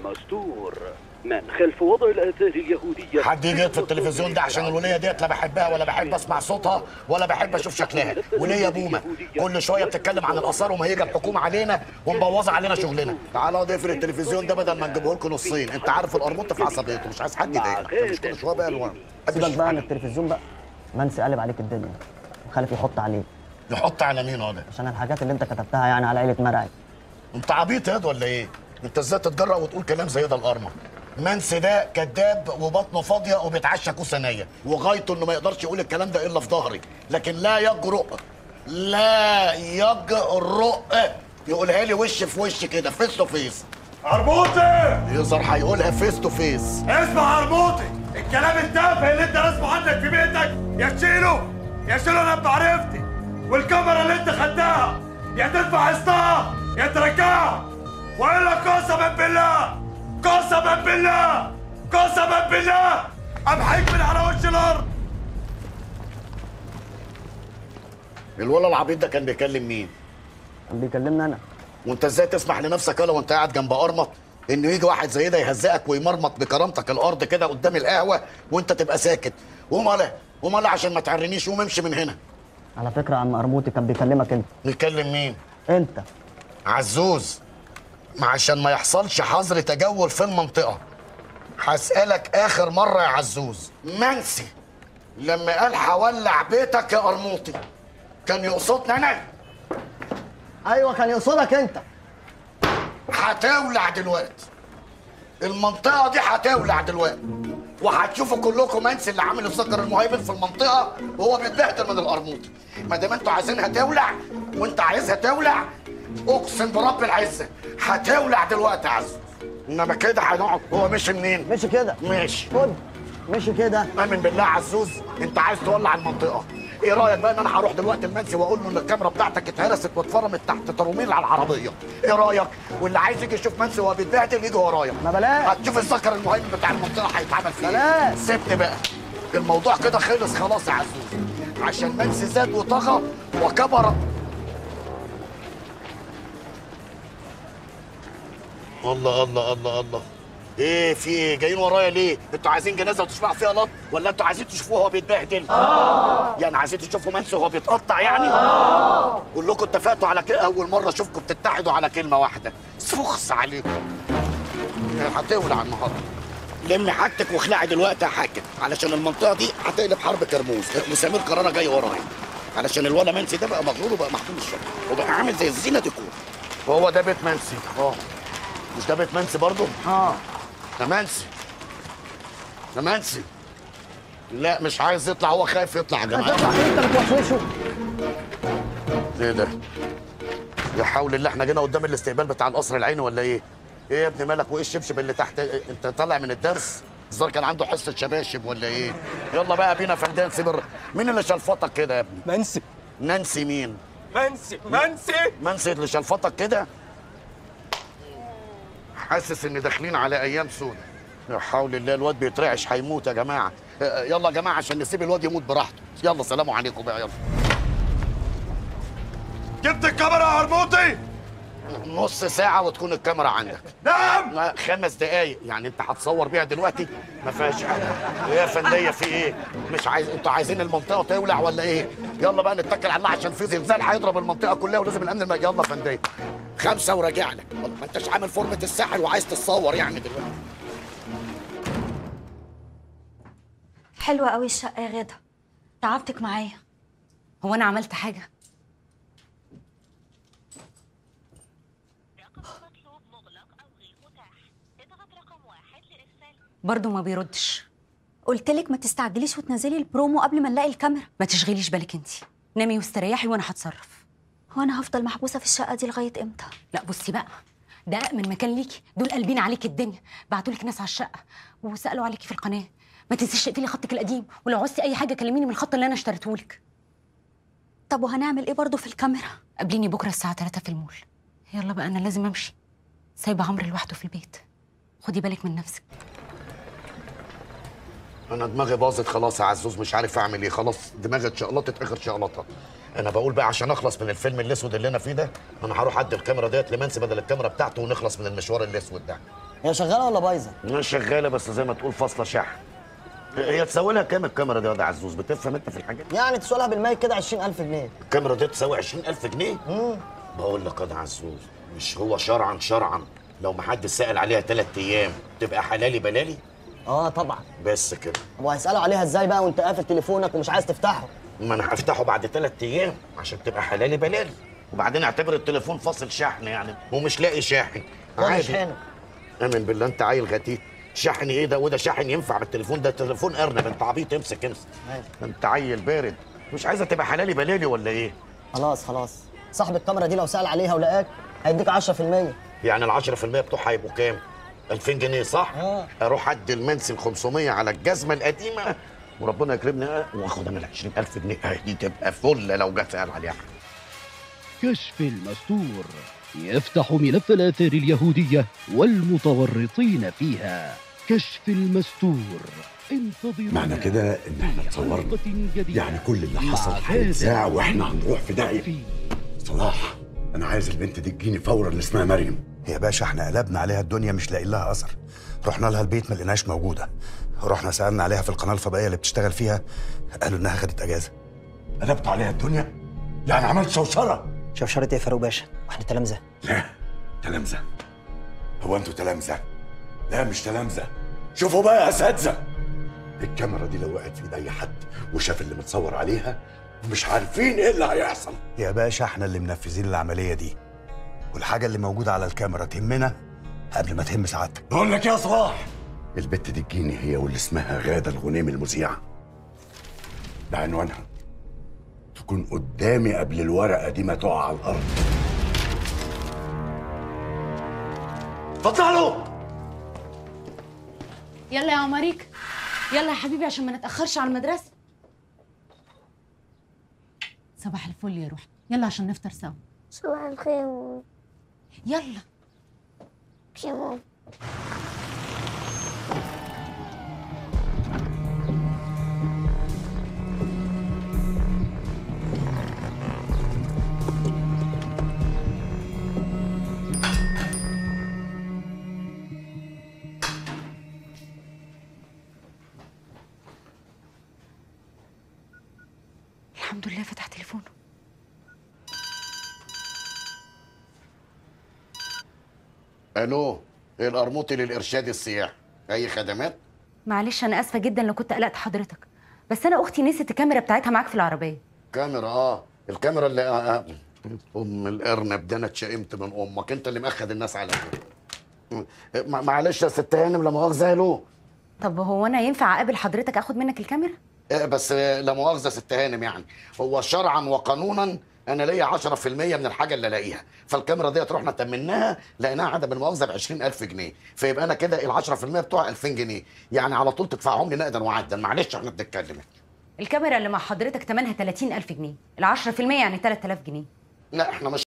مستور من خلف وضع الآثار اليهودية حد يجي في التلفزيون ده عشان الوليه ديت لا بحبها ولا بحب اسمع صوتها ولا بحب اشوف شكلها وليه بومه كل شويه بتتكلم عن الاثار وما هيجي الحكومه علينا ومبوظه علينا شغلنا تعالى اقعد اقفل التلفزيون ده بدل ما نجيبه لكم نصين انت عارف القرموط في عصبيته مش عايز حد يضايقك أنت مش كل شويه بقى الوان سيبك بقى من التلفزيون بقى منسي قلب عليك الدنيا وخالف يحط عليك يحط على مين هذا عشان الحاجات اللي انت كتبتها يعني على عيله مرعي انت عبيط ياد ولا ايه انت ازاي تتجرأ وتقول كلام زي ده القرمه منسي ده كذاب وبطنه فاضيه وبيتعشى كوسه نيه وغايته انه ما يقدرش يقول الكلام ده الا في ظهري لكن لا يجرؤ لا يجرؤ يقولها لي وش في وش كده فيس تو فيس عربوطي يظهر هيقولها فيس تو فيس اسمع عربوطي الكلام التافه اللي انت راسمه عندك في بيتك يا تشيله يا تشيله انا بمعرفتي والكاميرا اللي انت خدتها يا تدفع قسطها يا ترجعها والا قسما بالله قسما بالله قسما بالله امحيك من على وش الارض الولد العبيط ده كان بيكلم مين كان بيكلمني انا وانت ازاي تسمح لنفسك يالا وانت قاعد جنب قرمط انه يجي واحد زي ده يهزقك ويمرمط بكرامتك الارض كده قدام القهوه وانت تبقى ساكت وماله وماله عشان ما تعرنيش قوم امشي من هنا على فكره عم قرموطي كان بيكلمك انت نتكلم مين انت عزوز ما عشان ما يحصلش حظر تجول في المنطقه هسألك آخر مرة يا عزوز منسي لما قال هولع بيتك يا قرموطي كان يقصدني أنا ايوه كان يقصدك انت هتولع دلوقتي المنطقة دي هتولع دلوقتي وهتشوفوا كلكم منسي اللي عامل الذكر المهيمن في المنطقة وهو بيتبهدل من القرموطي ما دام انتوا عايزينها تولع وانت عايزها تولع اقسم برب العزة هتولع دلوقتي يا عزوز انما كده هنقعد هو مشي منين؟ مشي كده ماشي خد مشي كده امن بالله عزوز انت عايز تولع المنطقه ايه رايك بقى ان انا هروح دلوقتي المنسي واقول له ان الكاميرا بتاعتك اتهرست واتفرمت تحت تروميل على العربيه ايه رايك واللي عايز يجي يشوف منسي وهو بيتبهدل يجي ورايا ما بلاش. هتشوف الذكر المهيمن بتاع المنطقه هيتعمل فيه بلاش. ايه سيبني بقى الموضوع كده خلص خلاص يا عزوز عشان منسي زاد وطغى وكبر الله الله الله الله ايه في ايه جايين ورايا ليه انتوا عايزين جنازه وتشبعوا فيها لط ولا انتوا عايزين تشوفوه وهو بيتبهدل اه يعني عايزين تشوفوا منسي وهو بيتقطع يعني اه كلكم اتفقتوا على كده اول مره اشوفكم بتتحدوا على كلمه واحده فخس عليكم هتولع النهارده لمي حاجتك واخلعي دلوقتي يا حاجه علشان المنطقه دي هتقلب حرب كرموز وسمير قراره جاي ورايا علشان الولا منسي ده بقى مغرور وبقى محكوم الشر وبقى عامل زي الزينه ديكور وهو ده بيت منسي اه مش ده بيت منسي برضه؟ اه ده منسي ده منسي لا مش عايز يطلع هو خايف يطلع يا جماعه هتطلع انت بتوشوشه ايه ده؟ يا حول الله احنا جينا قدام الاستقبال بتاع القصر العيني ولا ايه؟ ايه يا ابني مالك وايه الشبشب اللي تحت إيه؟ انت طالع من الدرس؟ الظاهر كان عنده حصه شباشب ولا ايه؟ يلا بقى بينا فندان سيبر مين اللي شلفطك كده يا ابني؟ منسي نانسي مين؟ منسي منسي منسي اللي شلفطك كده؟ حاسس ان داخلين على ايام سودة يا حول الله الواد بيترعش هيموت يا جماعه آه، يلا يا جماعه عشان نسيب الواد يموت براحته يلا سلام عليكم بقى يلا جبت الكاميرا يا عربوطي نص ساعة وتكون الكاميرا عندك نعم لا، خمس دقايق يعني انت هتصور بيها دلوقتي ما فيهاش حاجة ايه يا فندية في ايه مش عايز انتوا عايزين المنطقة تولع ولا ايه يلا بقى نتكل على الله عشان في زلزال هيضرب المنطقة كلها ولازم الامن الم... يلا يا فندية خمسة وراجع لك والله ما انتش عامل فورمة الساحل وعايز تتصور يعني دلوقتي حلوة قوي الشقة يا غادة تعبتك معايا هو انا عملت حاجه برضه ما بيردش قلت لك ما تستعجليش وتنزلي البرومو قبل ما نلاقي الكاميرا ما تشغليش بالك انت نامي واستريحي وانا هتصرف هو انا هفضل محبوسة في الشقة دي لغاية امتى لا بصي بقى ده من مكان ليكي دول قلبين عليكي الدنيا بعتوا لك ناس على الشقه وسالوا عليكي في القناه ما تنسيش تقفلي خطك القديم ولو عوزتي اي حاجه كلميني من الخط اللي انا اشتريته لك طب وهنعمل ايه برضه في الكاميرا قابليني بكره الساعه 3 في المول يلا بقى انا لازم امشي سايبه عمرو لوحده في البيت خدي بالك من نفسك انا دماغي باظت خلاص يا عزوز مش عارف اعمل ايه خلاص دماغي اتشقلطت اخر شقلطه انا بقول بقى عشان اخلص من الفيلم الاسود اللي انا فيه ده انا هروح ادي الكاميرا ديت لمنسي بدل الكاميرا بتاعته ونخلص من المشوار الاسود ده هي شغاله ولا بايظه مش شغاله بس زي ما تقول فاصله شحن هي تساوي لها كام الكاميرا دي يا واد عزوز بتفهم انت في الحاجات دي يعني تسوالها بالميت كده 20000 جنيه الكاميرا دي تساوي 20000 جنيه بقول لك يا واد عزوز مش هو شرعا شرعا لو ما حد سأل عليها ثلاث ايام تبقى حلالي بلالي اه طبعا بس كده طب وهيسالوا عليها ازاي بقى وانت قافل تليفونك ومش عايز تفتحه ما انا هفتحه بعد ثلاث ايام عشان تبقى حلالي بلالي وبعدين اعتبر التليفون فاصل شحن يعني ومش لاقي شاحن خد شحنه امن بالله انت عيل غتيت شحن ايه ده وده شحن ينفع بالتليفون ده تليفون ارنب انت عبيط امسك امسك ماشي. انت عيل بارد مش عايزه تبقى حلالي بلالي ولا ايه خلاص خلاص صاحب الكاميرا دي لو سال عليها ولقاك هيديك 10% يعني ال 10% بتوعها هيبقوا كام 2000 جنيه صح اه. اروح ادي المنسي ال 500 على الجزمه القديمه وربنا يكرمني واخد انا ال 20000 جنيه دي تبقى فل لو جت سال عليها كشف المستور يفتح ملف الآثار اليهودية والمتورطين فيها كشف المستور انتظروا معنى كده ان احنا اتصورنا يعني كل اللي حصل هيتذاع واحنا هنروح في داهيه صلاح انا عايز البنت دي تجيني فورا اللي اسمها مريم يا باشا احنا قلبنا عليها الدنيا مش لاقيين لها اثر رحنا لها البيت ما لقيناش موجوده رحنا سالنا عليها في القناه الفضائيه اللي بتشتغل فيها قالوا انها خدت اجازه قلبت عليها الدنيا يعني عملت شوشره شوشرة ايه يا فاروق باشا واحنا تلامذه لا تلامذه هو انتوا تلامذه لا مش تلامذه شوفوا بقى يا اساتذه الكاميرا دي لو وقعت في ايد اي حد وشاف اللي متصور عليها مش عارفين ايه اللي هيحصل يا باشا احنا اللي منفذين العمليه دي والحاجه اللي موجوده على الكاميرا تهمنا قبل ما تهم سعادتك بقول لك يا صلاح البت دي تجيني هي واللي اسمها غاده الغنيم المذيعه ده عنوانها تكون قدامي قبل الورقه دي ما تقع على الارض اتفضلوا يلا يا عمريك يلا يا حبيبي عشان ما نتاخرش على المدرسه صباح الفل يا روحي يلا عشان نفطر سوا صباح الخير يلا يا ماما الحمد لله فتح تليفونه الو القرموطي للارشاد السياحي اي خدمات معلش انا اسفه جدا لو كنت قلقت حضرتك بس انا اختي نسيت الكاميرا بتاعتها معاك في العربيه كاميرا اه الكاميرا اللي آه آه. ام الارنب ده انا اتشائمت من امك انت اللي مأخد الناس على كده مع- معلش يا ست هانم لا مؤاخذه يا لو طب هو انا ينفع اقابل حضرتك اخد منك الكاميرا آه، بس آه، لا مؤاخذه ست هانم يعني هو شرعا وقانونا انا ليا 10% من الحاجه اللي الاقيها فالكاميرا ديت رحنا تمناها لقيناها عدم المؤاخذه ب 20000 جنيه فيبقى انا كده ال 10% بتوع 2000 جنيه يعني على طول تدفعهم لي نقدا وعدا معلش احنا بنتكلم الكاميرا اللي مع حضرتك تمنها 30000 جنيه ال 10% يعني 3000 جنيه لا احنا مش